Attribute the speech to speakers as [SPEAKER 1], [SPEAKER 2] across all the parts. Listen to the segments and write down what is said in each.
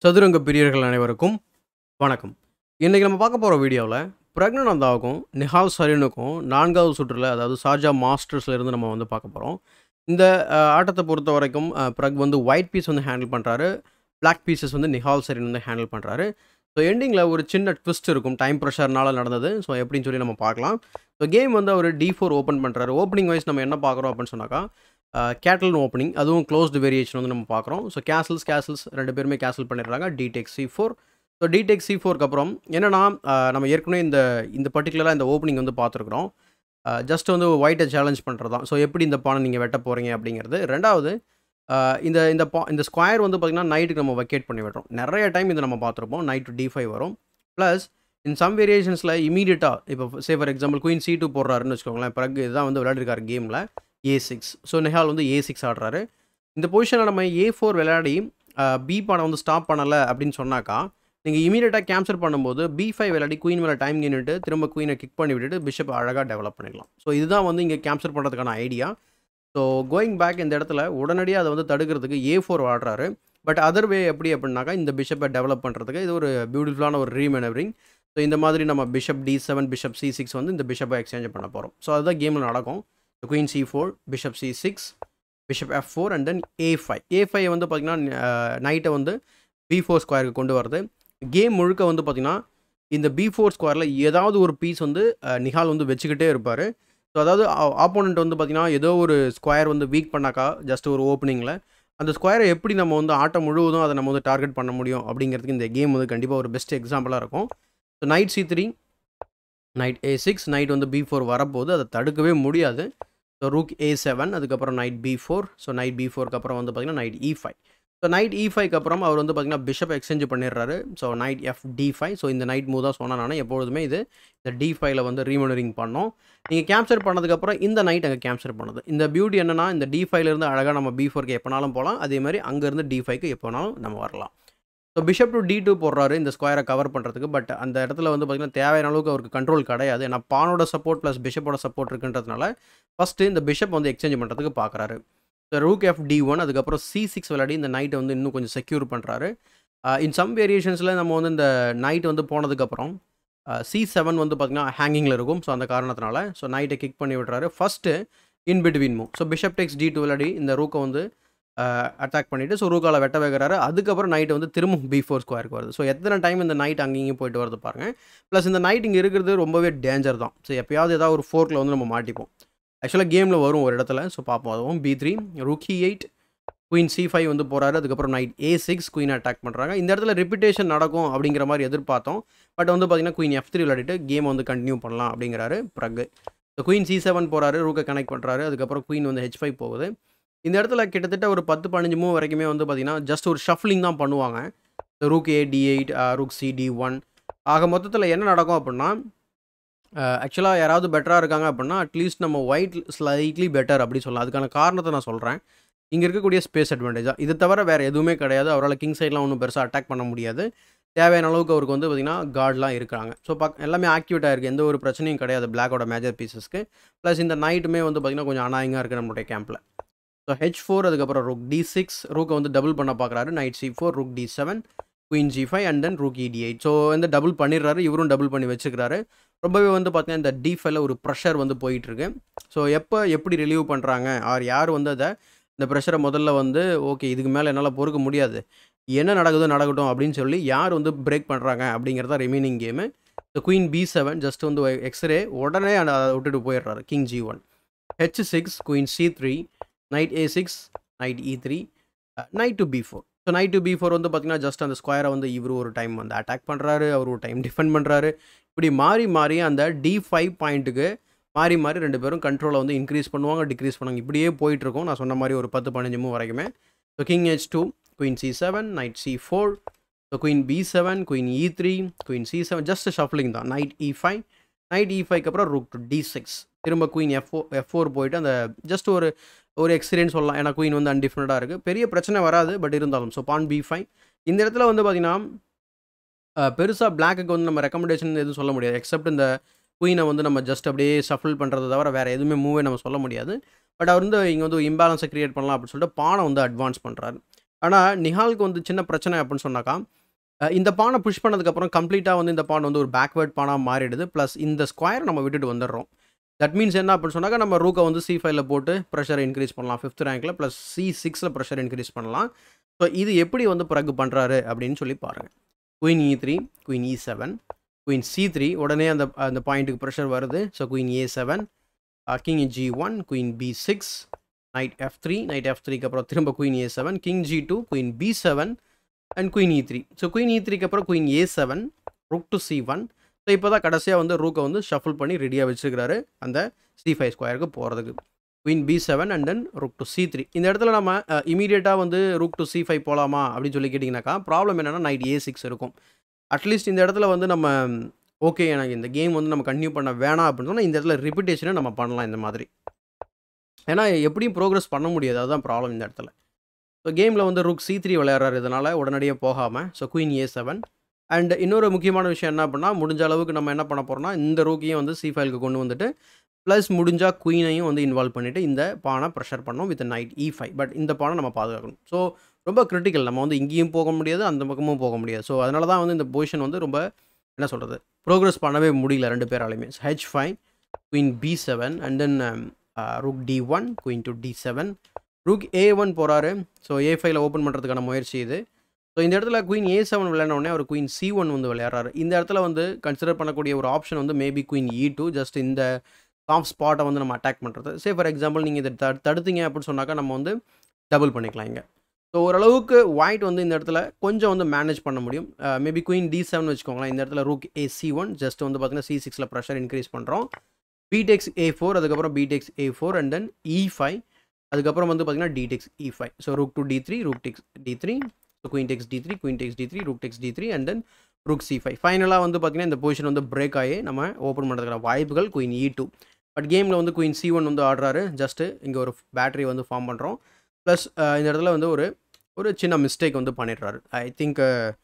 [SPEAKER 1] சதுரங்க பிரியர்கள் அனைவருக்கும் வணக்கம் இன்றைக்கி நம்ம பார்க்க போகிற வீடியோவில் பிரக்னநந்தாவுக்கும் நிஹால் சரீனுக்கும் நான்காவது சுற்றில் அதாவது சார்ஜா மாஸ்டர்ஸ்ல இருந்து நம்ம வந்து பார்க்க போகிறோம் இந்த அஹ், ஆட்டத்தை பொறுத்த வரைக்கும் அஹ், பிரக் வந்து ஒயிட் பீஸ் வந்து ஹேண்டில் பண்ணுறாரு பிளாக் பீசஸ் வந்து நிஹால் சரீன் வந்து ஹேண்டில் பண்ணுறாரு ஸோ எண்டிங்கில் ஒரு சின்ன ட்விஸ்ட் இருக்கும் டைம் ப்ரெஷர்னால நடந்தது ஸோ எப்படின்னு சொல்லி நம்ம பார்க்கலாம் ஸோ கேம் வந்து அவர் டி ஃபோர் ஓப்பன் பண்ணுறாரு ஓப்பனிங் வைஸ் நம்ம என்ன பார்க்குறோம் அப்படின்னு சொன்னாக்கா கேட்டல் ஓப்பனிங் அதுவும் க்ளோஸ்டு வேரியேஷன் வந்து நம்ம பார்க்குறோம் ஸோ கேசல்ஸ் கேசல்ஸ் ரெண்டு பேருமே கேசல் பண்ணிடுறாங்க D takes C four so D takes C ஃபோருக்கு அப்புறம் என்னென்னா நம்ம ஏற்கனவே இந்த இந்த பர்டிகுலராக இந்த ஓப்பனிங் வந்து பார்த்துருக்குறோம் ஜஸ்ட் வந்து ஒயிட்டை சேலஞ்ச் பண்ணுறது தான் ஸோ எப்படி இந்த பானை நீங்கள் வெட்ட போகிறீங்க அப்படிங்கிறது ரெண்டாவது ஆஹ் இந்த இந்த பா இந்த ஸ்கொயர் வந்து பார்த்திங்கன்னா நைட்டுக்கு நம்ம வெக்கேட் பண்ணி விடுறோம் நிறைய டைம் இதை நம்ம பார்த்துருப்போம் நைட் டு டி ஃபைவ் வரும் ப்ளஸ் இன் சம் வேரியேஷன்ஸில் இமீடியட்டாக இப்போ say for example queen C two போடுறாருன்னு வச்சுக்கோங்களேன் பிறகு இதுதான் வந்து விளையாடிருக்காரு கேமில் ஏ சிக்ஸ் ஸோ நெஹால் வந்து ஏ சிக்ஸ் ஆடுறாரு இந்த பொசிஷனில் நம்ம ஏ ஃபோர் விளையாடி பி பானை வந்து ஸ்டாப் பண்ணலை அப்படின்னு சொன்னாக்கா நீங்கள் இமீடியட்டாக கேப்சர் பண்ணும்போது பி ஃபைவ் விளையாடி குயின் மேலே டைம் கேட்டுட்டு திரும்ப குயினை கிக் பண்ணி விட்டுட்டு பிஷப் அழகாக டெவலப் பண்ணிடலாம் ஸோ இதுதான் வந்து இங்கே கேப்சர் பண்ணுறதுக்கான ஐடியா ஸோ கோயிங் பேக் இந்த இடத்துல உடனடியாக அதை வந்து தடுக்கிறதுக்கு ஏ ஃபோர் ஆடுறாரு பட் அதர் வே எப்படி அப்படின்னாக்கா இந்த பிஷப்பை டெவலப் பண்ணுறதுக்கு இது ஒரு பியூட்டிஃபுல்லான ஒரு ரீமெனவரிங் ஸோ இந்த மாதிரி நம்ம bishop D seven bishop C six வந்து இந்த பிஷப்பை எக்ஸ்சேஞ்ச் பண்ண போகிறோம் ஸோ அதுதான் கேமில் நடக்கும் queen C four bishop C six bishop F four and then A five A five வந்து பார்த்திங்கன்னா நைட்டை வந்து பி ஃபோர் ஸ்கொயருக்கு கொண்டு வருது கேம் முழுக்க வந்து பார்த்திங்கன்னா இந்த பி ஃபோர் ஸ்கொயரில் ஏதாவது ஒரு பீஸ் வந்து அஹ், நிஹால் வந்து வச்சுக்கிட்டே இருப்பார் ஸோ அதாவது ஆப்போனண்ட் வந்து பார்த்திங்கன்னா ஏதோ ஒரு ஸ்கொயர் வந்து வீக் பண்ணாக்கா ஜஸ்ட் ஒரு ஓப்பனிங்கில் அந்த ஸ்கொயரை எப்படி நம்ம வந்து ஆட்டம் முழுவதும் அதை நம்ம வந்து டார்கெட் பண்ண முடியும் அப்படிங்கிறதுக்கு இந்த கேம் வந்து கண்டிப்பாக ஒரு பெஸ்ட் எக்ஸாம்பிளாக இருக்கும் so knight C three knight A six knight வந்து பி ஃபோர் வரப்போகுது அதை தடுக்கவே முடியாது ஸோ ரூக் ஏ செவன் அதுக்கப்புறம் knight B four so knight B ஃபோருக்கு அப்புறம் வந்து பார்த்திங்கன்னா knight E five so knight E ஃபைவ்க்கு அப்புறம் அவர் வந்து பார்த்திங்கன்னா பிஷப் எக்ஸ்சேஞ்ச் பண்ணிடுறாரு so knight F D five so இந்த நைட் மூவ் தான் சொன்னேன் நான் எப்பொழுதுமே இது இந்த டி ஃபைவ்ல வந்து ரீமனரிங் பண்ணோம் நீங்கள் கேப்சர் பண்ணதுக்கப்புறம் இந்த நைட் அங்கே கேப்சர் பண்ணுது இந்த பியூட்டி என்னன்னா இந்த டி ஃபைவ்லேருந்து அழகாக நம்ம பி ஃபோருக்கு எப்போனாலும் போகலாம் அதே மாதிரி அங்கேருந்து டி ஃபைவ்க்கு எப்போனாலும் நம்ம வரலாம் so bishop to D two போடுறாரு இந்த ஸ்கொயரை கவர் பண்ணுறதுக்கு பட் அந்த இடத்துல வந்து பார்த்திங்கன்னா தேவையான அளவுக்கு அவருக்கு கண்ட்ரோல் கிடையாது ஏன்னா பானோட சப்போர்ட் ப்ளஸ் பிஷப்போட சப்போர்ட் இருக்குன்றதுனால ஃபஸ்ட்டு இந்த பிஷப் வந்து எக்ஸ்சேஞ்ச் பண்ணுறதுக்கு பார்க்குறாரு so rook F D one அதுக்கப்புறம் சி சிக்ஸ் விளையாடி இந்த நைட்டை வந்து இன்னும் கொஞ்சம் செக்யூர் பண்ணுறாரு இன் சம் வேரியேஷன்ஸில் நம்ம வந்து இந்த நைட் வந்து போனதுக்கப்புறம் சி செவன் வந்து பார்த்திங்கன்னா ஹேங்கிங்கில் இருக்கும் ஸோ அந்த காரணத்தினால ஸோ நைட்டை கிக் பண்ணி விட்றாரு first in between move so bishop takes D two விளையாடி இந்த ரூக்கை வந்து அட்டாக் பண்ணிவிட்டு ஸோ ரூக்கால வெட்ட வைக்கிறாரு அதுக்கப்புறம் நைட் வந்து திரும்ப பி ஃபோர் ஸ்கொயருக்கு வருது ஸோ எத்தனை டைம் இந்த நைட் அங்கேயும் போயிட்டு வருது பாருங்கள் ப்ளஸ் இந்த நைட் இங்கே இருக்கிறது ரொம்பவே டேஞ்சர் தான் ஸோ எப்பயாவது ஏதாவது ஒரு ஃபோர்க்கில் வந்து நம்ம மாட்டிப்போம் ஆக்சுவலாக கேமில் வரும் ஒரு இடத்துல ஸோ பார்ப்போம் அதுவும் B three rook E eight queen C five வந்து போகிறாரு அதுக்கப்புறம் knight A six queen attack பண்ணுறாங்க இந்த இடத்துல ரிப்பிட்டேஷன் நடக்கும் அப்படிங்கிற மாதிரி எதிர்பார்த்தோம் பட் வந்து பார்த்தீங்கன்னா குயின் எஃப் த்ரீ விளையாடிட்டு கேம் வந்து கண்டினியூ பண்ணலாம் அப்படிங்கிறாரு Pragg so queen C seven போகிறாரு ரூக்கை கனெக்ட் பண்ணுறாரு அதுக்கப்புறம் குயின் வந்து ஹெச் ஃபைவ் போகுது இந்த இடத்துல கிட்டத்தட்ட ஒரு பத்து பதினஞ்சு மூவ் வரைக்குமே வந்து பார்த்தீங்கன்னா ஜஸ்ட் ஒரு ஷஃப்லிங் தான் பண்ணுவாங்க rook A D eight rook C D one ஆக மொத்தத்தில் என்ன நடக்கும் அப்படின்னா ஆக்சுவலாக யாராவது பெட்டராக இருக்காங்க அப்படின்னா அட்லீஸ்ட் நம்ம ஒயிட் ஸ்லைட்லி பெட்டர் அப்படி சொல்லலாம் அதுக்கான காரணத்தை நான் சொல்கிறேன் இங்கே இருக்கக்கூடிய ஸ்பேஸ் அட்வான்டேஜாக இது தவிர வேறு எதுவுமே கிடையாது அவரால் கிங் சைட்லாம் ஒன்றும் பெருசாக அட்டாக் பண்ண முடியாது தேவையான அளவுக்கு அவருக்கு வந்து பார்த்திங்கன்னா கார்ட்லாம் இருக்காங்க ஸோ பக் எல்லாமே ஆக்டிவேட் ஆயிருக்கு எந்த ஒரு பிரச்சனையும் கிடையாது பிளாக்கோட மேஜர் பீசஸ்க்கு ப்ளஸ் இந்த நைட்டுமே வந்து பார்த்திங்கன்னா கொஞ்சம் அனாயிங்காக இருக்குது நம்மளுடைய கேம்பில் ஸோ ஹெச் ஃபோர் அதுக்கப்புறம் ரூக் டி சிக்ஸ் ரூக்கை வந்து டபுள் பண்ண பார்க்குறாரு knight C four rook D seven queen G five and then rook E D eight so வந்து டபுள் பண்ணிடுறாரு இவரும் டபுள் பண்ணி வச்சுக்கிறாரு ரொம்பவே வந்து பார்த்தீங்கன்னா இந்த டி ஃபைவ்ல ஒரு ப்ரெஷர் வந்து போயிட்டுருக்கு ஸோ எப்போ எப்படி ரிலீவ் பண்ணுறாங்க ஆர் யார் வந்து அதை இந்த ப்ரெஷரை முதல்ல வந்து ஓகே இதுக்கு மேலே என்னால் பொறுக்க முடியாது என்ன நடக்குதோ நடக்கட்டும் அப்படின்னு சொல்லி யார் வந்து பிரேக் பண்ணுறாங்க அப்படிங்கிறதா ரிமைனிங் கேமு இந்த குயின் பி செவன் ஜஸ்ட் வந்து எக்ஸ்ரே உடனே அதை விட்டுட்டு போயிடுறாரு king G one H six queen C three knight A six knight E three knight to B four so knight to B four வந்து பார்த்தீங்கன்னா ஜஸ்ட் அந்த ஸ்கொயரை வந்து இவர் ஒரு டைம் வந்து அட்டாக் பண்ணுறாரு அவர் ஒரு டைம் டிஃபெண்ட் பண்ணுறாரு இப்படி மாறி மாறி அந்த டி ஃபைவ் பாயிண்ட்டுக்கு மாறி மாறி ரெண்டு பேரும் கண்ட்ரோலை வந்து இன்க்ரீஸ் பண்ணுவாங்க டிக்ரீஸ் பண்ணுவாங்க இப்படியே போயிட்டுருக்கும் நான் சொன்ன மாதிரி ஒரு பத்து பதினஞ்சு மூவ் வரைக்குமே so king H two queen C seven knight C four so queen B seven queen E three queen C seven just shuffling தான் knight E five knight E ஃபைவ்க்கு அப்புறம் ரூக் டு டி சிக்ஸ் திரும்ப queen F F four போயிட்டு அந்த just ஒரு ஒரு experience சொல்லலாம் ஏன்னா குயின் வந்து அன்டிஃபரெண்ட்டாக இருக்குது பெரிய பிரச்சனை வராது பட் இருந்தாலும் ஸோ பான் பி ஃபைவ் இந்த இடத்துல வந்து பார்த்திங்கன்னா பெருசாக பிளாக்குக்கு வந்து நம்ம ரெக்கமெண்டேஷன் எதுவும் சொல்ல முடியாது எக்ஸப்ட் இந்த குயினை வந்து நம்ம ஜஸ்ட் அப்படியே ஷஃபிள் பண்ணுறத தவிர வேறு எதுவுமே மூவே நம்ம சொல்ல முடியாது பட் அவர் வந்து இங்கே வந்து இம்பேலன்ஸை க்ரியேட் பண்ணலாம் அப்படின்னு சொல்லிட்டு பானை வந்து அட்வான்ஸ் பண்ணுறாரு ஆனால் நிஹாலுக்கு வந்து சின்ன பிரச்சனை அப்படின்னு சொன்னாக்கா அஹ் இந்த பானை புஷ் பண்ணதுக்கப்புறம் கம்ப்ளீட்டாக வந்து இந்த பான் வந்து ஒரு பேக்வேர்ட் பானாக மாறிடுது ப்ளஸ் இந்த ஸ்கொயர் நம்ம விட்டுட்டு வந்துடுறோம் தட் மீன்ஸ் என்ன அப்படின்னு சொன்னாக்கா நம்ம ரூக்கை வந்து சி ஃபைவ்ல போட்டு ப்ரெஷரை இன்க்ரீஸ் பண்ணலாம் ஃபிஃப்த் ரேங்க்கில் ப்ளஸ் சி சிக்ஸில் ப்ரெஷர் இன்க்ரீஸ் பண்ணலாம் ஸோ இது எப்படி வந்து பிறகு பண்ணுறாரு அப்படின்னு சொல்லி பாருங்கள் queen E three queen E seven queen C three உடனே அந்த அந்த பாயிண்ட்டுக்கு ப்ரெஷர் வருது so queen A seven king G one queen B six knight F three knight F த்ரீக்கு அப்புறம் திரும்ப queen A seven king G two queen B seven and queen E three so queen இ த்ரீக்கு அப்புறம் queen A seven rook to C one so இப்போ தான் கடைசியாக வந்து ரூக்கை வந்து ஷஃபிள் பண்ணி ரெடியாக வச்சுருக்கிறாரு அந்த சி ஃபைவ் ஸ்கொயருக்கு போகிறதுக்கு queen B seven and then rook to C three இந்த இடத்துல நம்ம இமீடியட்டாக வந்து ரூக் டு சி ஃபைவ் போகலாமா அப்படின்னு சொல்லி கேட்டிங்கனாக்கா ப்ராப்ளம் என்னென்னா நைட் ஏ சிக்ஸ் இருக்கும் அட்லீஸ்ட் இந்த இடத்துல வந்து நம்ம ஓகே எனக்கு இந்த கேம் வந்து நம்ம கன்டினியூ பண்ண வேணாம் அப்படின்னு சொன்னால் இந்த இடத்துல ரிப்பிட்டேஷனை நம்ம பண்ணலாம் இந்த மாதிரி ஏன்னா எப்படியும் ப்ரோக்ரஸ் பண்ண முடியாது அதுதான் ப்ராப்ளம் இந்த இடத்துல ஸோ கேமில் வந்து ருக் சி த்ரீ விளையாடுறாரு இதனால் உடனடியாக போகாமல் so queen A seven and இன்னொரு முக்கியமான விஷயம் என்ன பண்ணால் முடிஞ்ச அளவுக்கு நம்ம என்ன பண்ண போகிறோம்னா இந்த ரூக்கையும் வந்து சி ஃபைலுக்கு கொண்டு வந்துட்டு ப்ளஸ் முடிஞ்சால் குயினையும் வந்து இன்வால்வ் பண்ணிவிட்டு இந்த பானை ப்ரெஷர் பண்ணோம் with knight E five but இந்த பானை நம்ம பாதுகாக்கணும் ஸோ ரொம்ப கிரிட்டிக்கல் நம்ம வந்து இங்கேயும் போக முடியாது அந்த பக்கமும் போக முடியாது ஸோ அதனால தான் வந்து இந்த பொசிஷன் வந்து ரொம்ப என்ன சொல்கிறது ப்ரோக்ரஸ் பண்ணவே முடியல ரெண்டு பேராலையுமே H five queen B seven and then rook D one queen to D seven rook A one போகிறாரு ஸோ ஏ ஃபைவ்ல ஓப்பன் பண்ணுறதுக்கான முயற்சி இது ஸோ இந்த இடத்துல குயின் ஏ செவன் விளையாட உடனே அவர் குயின் சி ஒன் வந்து விளையாடுறாரு இந்த இடத்துல வந்து கன்சிடர் பண்ணக்கூடிய ஒரு ஆப்ஷன் வந்து maybe queen E two just இந்த சாஃப்ட் ஸ்பாட்டை வந்து நம்ம அட்டாக் பண்ணுறது சே ஃபார் எக்ஸாம்பிள் நீங்கள் இதை த தடுத்தீங்க அப்படின்னு சொன்னாக்கா நம்ம வந்து டபுள் பண்ணிக்கலாம் இங்கே ஸோ ஓரளவுக்கு ஒயிட் வந்து இந்த இடத்துல கொஞ்சம் வந்து மேனேஜ் பண்ண முடியும் மேபி குயின் டி செவன் வச்சுக்கோங்களேன் இந்த இடத்துல rook A C one just வந்து பார்த்தீங்கன்னா சி சிக்ஸில் ப்ரெஷர் இன்க்ரீஸ் பண்ணுறோம் பிடெக்ஸ் ஏ ஃபோர் அதுக்கப்புறம் B takes A four and then E five அதுக்கப்புறம் வந்து பார்த்தீங்கன்னா D takes E five so rook to D three rook takes D three so queen takes D three queen takes D three rook takes D three and then rook C five ஃபைனலாக வந்து பார்த்தீங்கன்னா இந்த position வந்து break ஆகி நம்ம open பண்ணுறதுக்கான வாய்ப்புகள் queen E two but கேமில் வந்து குயின் சி ஒன் வந்து ஆடுறாரு ஜஸ்ட்டு இங்கே ஒரு பேட்டரி வந்து ஃபார்ம் பண்ணுறோம் ப்ளஸ் இந்த இடத்துல வந்து ஒரு ஒரு சின்ன மிஸ்டேக் வந்து பண்ணிடுறாரு ஐ திங்க்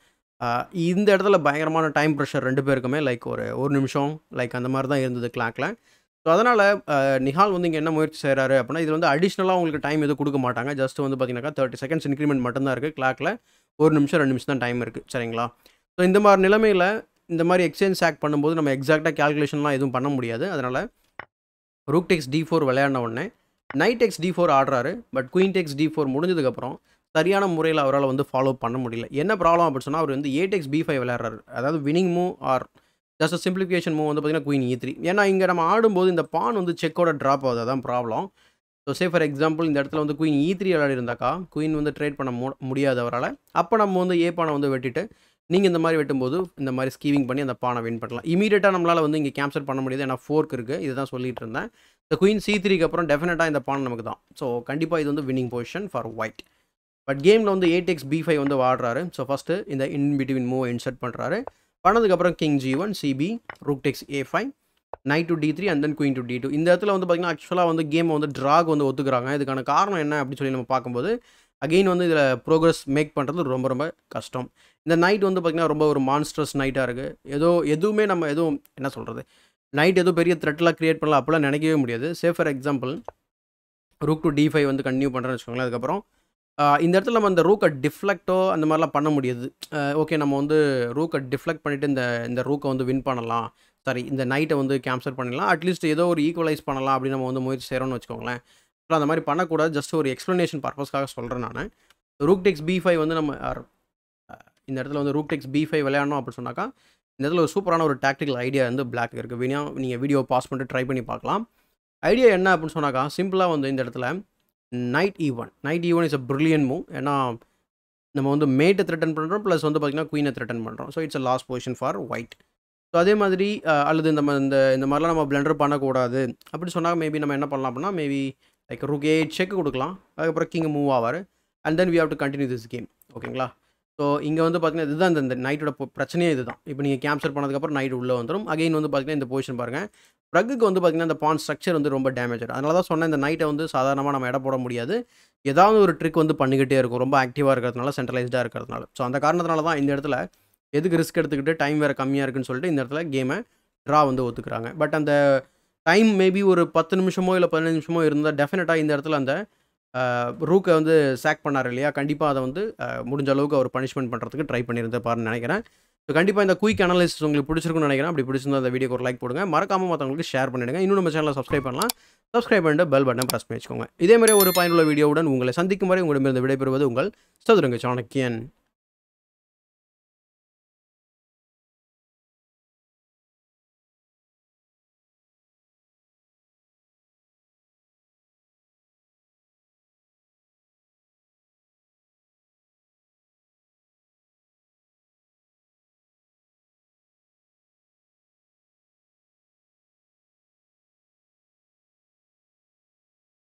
[SPEAKER 1] இந்த இடத்துல பயங்கரமான டைம் ப்ரெஷர் ரெண்டு பேருக்குமே லைக் ஒரு ஒரு நிமிஷம் லைக் அந்த மாதிரி தான் இருந்தது கிளாக்கில் ஸோ அதனால் நிஹால் வந்து இங்கே என்ன முயற்சி செய்கிறாரு அப்படின்னா இது வந்து அடிஷ்னலாக உங்களுக்கு டைம் எதுவும் கொடுக்க மாட்டாங்க ஜஸ்ட் வந்து பார்த்தீங்கன்னாக்கா தேர்ட்டி செகண்ட்ஸ் இன்க்ரிமெண்ட் மட்டும்தான் இருக்குது கிளாக்கில் ஒரு நிமிஷம் ரெண்டு நிமிஷம் தான் டைம் இருக்குது சரிங்களா ஸோ இந்த மாதிரி நிலைமையில் இந்த மாதிரி எக்ஸ்சேஞ்ச் ஆக்ட் பண்ணும்போது நம்ம எக்ஸாக்டாக கேல்குலேஷன்லாம் எதுவும் பண்ண முடியாது அதனால் ரூக் டெக்ஸ் டி ஃபோர் விளையாடின உடனே நைட் எக்ஸ் டி ஃபோர் ஆடுறாரு but queen takes D four முடிஞ்சதுக்கப்புறம் சரியான முறையில் அவரால் வந்து ஃபாலோ பண்ண முடியல என்ன ப்ராப்ளம் அப்படின்னு சொன்னால் அவர் வந்து ஏடெக்ஸ் பி ஃபைவ் விளையாடுறாரு அதாவது winning move or just simplification move வந்து பார்த்தீங்கன்னா குயின் இ த்ரீ ஏன்னா இங்கே நம்ம ஆடும்போது இந்த பான் வந்து செக்கோட ட்ராப் ஆகுது அதான் problem so say for example இந்த இடத்துல வந்து குயின் இ த்ரீ விளையாடி இருந்தாக்கா குயின் வந்து ட்ரேட் பண்ண மு முடியாது அவரால் அப்போ நம்ம வந்து ஏ பானை வந்து வெட்டிட்டு நீங்கள் இந்த மாதிரி வெட்டும்போது இந்த மாதிரி ஸ்கீவிங் பண்ணி அந்த பானை வின் பண்ணலாம் இமீடியட்டாக நம்மளால் வந்து இங்கே கேப்சர் பண்ண முடியாது ஏன்னா ஃபோர்க் இருக்குது இதுதான் சொல்லிட்டு இருந்தேன் இந்த குயின் சி த்ரீக்கு அப்புறம் டெஃபினட்டாக இந்த பான் நமக்கு தான் ஸோ கண்டிப்பாக இது வந்து winning position for white but கேமில் வந்து எயிட் எக்ஸ் பி ஃபைவ் வந்து ஆடுறாரு ஸோ ஃபஸ்ட்டு இந்த இன் பிட்வீன் மூவ் இன்சர்ட் பண்ணுறாரு பண்ணதுக்கப்புறம் கிங் ஜி ஒன் சிபி rook takes A five knight to D three and then queen to D two இந்த இடத்துல வந்து பார்த்திங்கன்னா ஆக்சுவலாக வந்து கேமை வந்து ட்ராக் வந்து ஒத்துக்கிறாங்க இதுக்கான காரணம் என்ன அப்படின்னு சொல்லி நம்ம பார்க்கும்போது அகெயின் வந்து இதில் ப்ரோக்ரஸ் மேக் பண்ணுறது ரொம்ப ரொம்ப கஷ்டம் இந்த நைட் வந்து பார்த்திங்கன்னா ரொம்ப ஒரு மான்ஸ்டர்ஸ் நைட்டாக இருக்குது ஏதோ எதுவுமே நம்ம எதுவும் என்ன சொல்கிறது நைட் எதுவும் பெரிய த்ரெட்லாம் க்ரியேட் பண்ணலாம் அப்போல்லாம் நினைக்கவே முடியாது say for example rook to D five வந்து கண்டினியூ பண்ணுறேன்னு வச்சுக்கோங்களேன் அதுக்கப்புறம் இந்த இடத்துல நம்ம அந்த ரூக்கை டிஃப்ளெக்டோ அந்த மாதிரிலாம் பண்ண முடியாது ஓகே நம்ம வந்து ரூக்கை டிஃப்ளெக்ட் பண்ணிவிட்டு இந்த இந்த ரூக்கை வந்து வின் பண்ணலாம் சாரி இந்த நைட்டை வந்து கேன்சல் பண்ணிடலாம் அட்லீஸ்ட் ஏதோ ஒரு ஈக்குவலைஸ் பண்ணலாம் அப்படின்னு நம்ம வந்து முயற்சி செய்கிறோம்னு வச்சுக்கோங்களேன் ஸோ அந்த மாதிரி பண்ணக்கூடாது ஜஸ்ட் ஒரு எக்ஸ்ப்ளனேஷன் பர்பஸ்க்காக சொல்கிறேன் நான் ரூக் டெக்ஸ் பி ஃபைவ் வந்து நம்ம இந்த இடத்துல வந்து ரூக் டெக்ஸ் பி ஃபைவ் விளையாடணும் அப்படின்னு சொன்னாக்கா இந்த இடத்துல ஒரு சூப்பரான ஒரு டாக்டிக்கல் ஐடியா வந்து பிளாக் இருக்குது வினியா நீங்கள் வீடியோ பாஸ் பண்ணிட்டு ட்ரை பண்ணி பார்க்கலாம் ஐடியா என்ன அப்படின்னு சொன்னாக்கா சிம்பிளாக வந்து இந்த இடத்துல knight even knight even is a brilliant move ஏன்னா நம்ம வந்து மேட்டை த்ரெட்டன் பண்ணுறோம் ப்ளஸ் வந்து பார்த்திங்கன்னா குயினை த்ரெட்டன் பண்ணுறோம் so it's a lost position for white so அதே மாதிரி அல்லது இந்த இந்த இந்த மாதிரிலாம் நம்ம பிளண்டர் பண்ணக்கூடாது அப்படி சொன்னால் மேபி நம்ம என்ன பண்ணலாம் அப்படின்னா மேபி லைக் ருகே செக் கொடுக்கலாம் அதுக்கப்புறம் கிங் மூவ் ஆவார் and then we have to continue this game ஓகேங்களா ஸோ இங்கே வந்து பார்த்தீங்கன்னா இதுதான் இந்த நைட்டோட பிரச்சனையே இதுதான் இப்போ நீங்கள் கேப்சர் பண்ணதுக்கப்புறம் நைட் உள்ளே வந்துடும் அகைன் வந்து பார்த்தீங்கன்னா இந்த பொசிஷன் பாருங்கள் ப்ரக்குக்கு வந்து பார்த்திங்கன்னா இந்த பான் ஸ்ட்ரக்சர் வந்து ரொம்ப டேமேஜ் ஆகும் அதனால தான் சொன்னேன் இந்த நைட்டை வந்து சாதாரணமாக நம்ம இட போட முடியாது ஏதாவது ஒரு ட்ரிக் வந்து பண்ணிக்கிட்டே இருக்கும் ரொம்ப ஆக்டிவாக இருக்கிறதுனால சென்ட்ரலைஸ்டாக இருக்கிறதுனால ஸோ அந்த காரணத்தினால தான் இந்த இடத்துல எதுக்கு ரிஸ்க் எடுத்துக்கிட்டு டைம் வேறு கம்மியாக இருக்குன்னு சொல்லிட்டு இந்த இடத்துல கேமை ட்ரா வந்து ஒத்துக்கிறாங்க பட் அந்த டைம் மேபி ஒரு பத்து நிமிஷமோ இல்லை பதினஞ்சு நிமிஷமோ இருந்தால் டெஃபினட்டாக இந்த இடத்துல அந்த ரூக்கை வந்து சாக் பண்ணார் இல்லையா கண்டிப்பாக அதை வந்து அஹ், முடிஞ்ச அளவுக்கு அவர் பனிஷ்மெண்ட் பண்ணுறதுக்கு ட்ரை பண்ணியிருந்திருப்பாருன்னு நினைக்கிறேன் ஸோ கண்டிப்பாக இந்த குயிக் அனாலிசிஸ் உங்களுக்கு பிடிச்சிருக்குன்னு நினைக்கிறேன் அப்படி பிடிச்சிருந்தா அந்த வீடியோக்கு ஒரு லைக் போடுங்க மறக்காம மற்றவங்களுக்கு ஷேர் பண்ணிடுங்க இன்னும் நம்ம சேனலை சப்ஸ்கிரைப் பண்ணலாம் சப்ஸ்கிரைப் பண்ணிட்டு பெல் பட்டன் ப்ரெஸ் பண்ணி வச்சுக்கோங்க இதே மாதிரி ஒரு பயனுள்ள வீடியோவுடன் உங்களை சந்திக்கும் வரை உங்களிடமிருந்து விடைபெறுவது உங்கள் சதுரங்க சாணக்கியன்